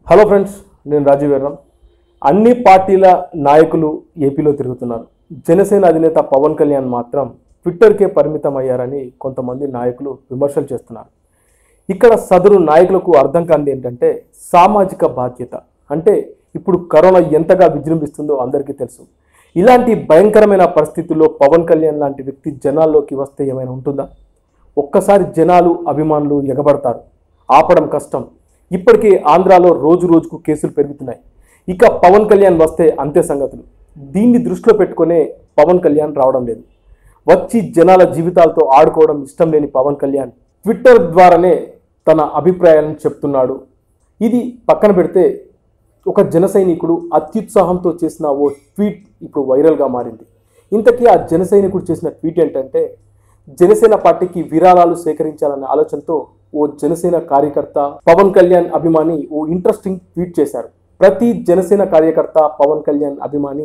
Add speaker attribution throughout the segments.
Speaker 1: hello friends నేను రాజీవ్ వీర్రం అన్ని పార్టీల నాయకులు ఏపీలో తిరుగుతున్నారు జనసేన అధినేత పవన్ కళ్యాణ్ మాత్రం ట్విట్టర్కే పరిమితం అయ్యారని కొంతమంది నాయకులు విమర్శలు చేస్తున్నారు ఇక్కడ సదరు నాయకులకు అర్థం కానిది ఏంటంటే సామాజిక బాధ్యత అంటే ఇప్పుడు కరోనా ఎంతగా విజృంభిస్తుందో అందరికీ తెలుసు ఇలాంటి భయంకరమైన పరిస్థితుల్లో పవన్ కళ్యాణ్ లాంటి వ్యక్తి జనాల్లోకి వస్తే ఏమైనా ఉంటుందా ఒక్కసారి జనాలు అభిమానులు ఎగబడతారు ఆపడం కష్టం ఇప్పటికే ఆంధ్రాలో రోజు రోజుకు కేసులు పెరుగుతున్నాయి ఇక పవన్ కళ్యాణ్ వస్తే అంతే సంగతులు దీన్ని దృష్టిలో పెట్టుకునే పవన్ కళ్యాణ్ రావడం లేదు వచ్చి జనాల జీవితాలతో ఆడుకోవడం ఇష్టం లేని పవన్ కళ్యాణ్ ట్విట్టర్ ద్వారానే తన అభిప్రాయాలను చెప్తున్నాడు ఇది పక్కన పెడితే ఒక జన సైనికుడు అత్యుత్సాహంతో చేసిన ఓ ట్వీట్ ఇప్పుడు వైరల్గా మారింది ఇంతకీ ఆ జన సైనికుడు చేసిన ట్వీట్ ఏంటంటే జనసేన పార్టీకి విరాళాలు సేకరించాలనే ఆలోచనతో ఓ జనసేన కార్యకర్త పవన్ కళ్యాణ్ అభిమాని ఓ ఇంట్రెస్టింగ్ ట్వీట్ చేశారు ప్రతి జనసేన కార్యకర్త పవన్ కళ్యాణ్ అభిమాని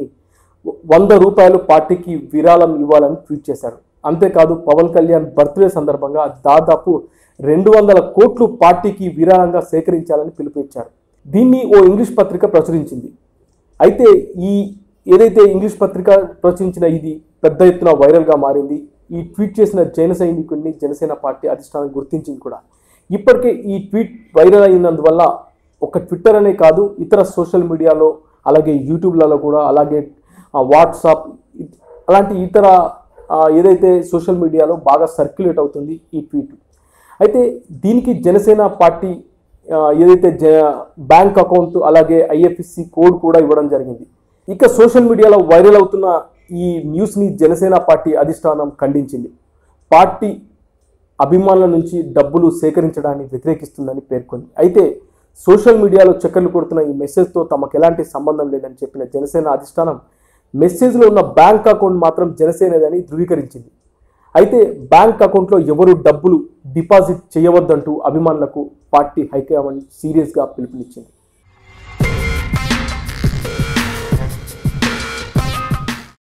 Speaker 1: వంద రూపాయలు పార్టీకి విరాళం ఇవ్వాలని ట్వీట్ చేశారు అంతేకాదు పవన్ కళ్యాణ్ బర్త్డే సందర్భంగా దాదాపు రెండు వందల కోట్లు పార్టీకి విరాళంగా సేకరించాలని పిలుపునిచ్చారు దీన్ని ఓ ఇంగ్లీష్ పత్రిక ప్రచురించింది అయితే ఈ ఏదైతే ఇంగ్లీష్ పత్రిక ప్రచురించిన ఇది పెద్ద ఎత్తున వైరల్గా మారింది ఈ ట్వీట్ చేసిన జన సైనికుడిని జనసేన పార్టీ అధిష్టానం గుర్తించింది కూడా ఇప్పటికే ఈ ట్వీట్ వైరల్ అయినందువల్ల ఒక ట్విట్టర్ అనే కాదు ఇతర సోషల్ మీడియాలో అలాగే యూట్యూబ్లలో కూడా అలాగే ఆ, వాట్సాప్ ఇ- అలాంటి ఇతర ఆ, ఏదైతే సోషల్ మీడియాలో బాగా సర్క్యులేట్ అవుతుంది ఈ ట్వీట్ అయితే దీనికి జనసేన పార్టీ ఆ, ఏదైతే జ బ్యాంక్ అకౌంట్ అలాగే ఐఎఫ్ఎస్సి కోడ్ కూడా ఇవ్వడం జరిగింది ఇక సోషల్ మీడియాలో వైరల్ అవుతున్న ఈ న్యూస్ని జనసేన పార్టీ అధిష్టానం ఖండించింది పార్టీ అభిమానుల నుంచి డబ్బులు సేకరించడాన్ని వ్యతిరేకిస్తుందని పేర్కొంది అయితే సోషల్ మీడియాలో చక్కర్లు కొడుతున్న ఈ మెసేజ్తో తమకు ఎలాంటి సంబంధం లేదని చెప్పిన జనసేన అధిష్టానం మెసేజ్లో ఉన్న బ్యాంక్ అకౌంట్ మాత్రం జనసేనదని ధృవీకరించింది అయితే బ్యాంక్ అకౌంట్లో ఎవరు డబ్బులు డిపాజిట్ చేయవద్దంటూ అభిమానులకు పార్టీ హైకమాండ్ సీరియస్గా పిలుపునిచ్చింది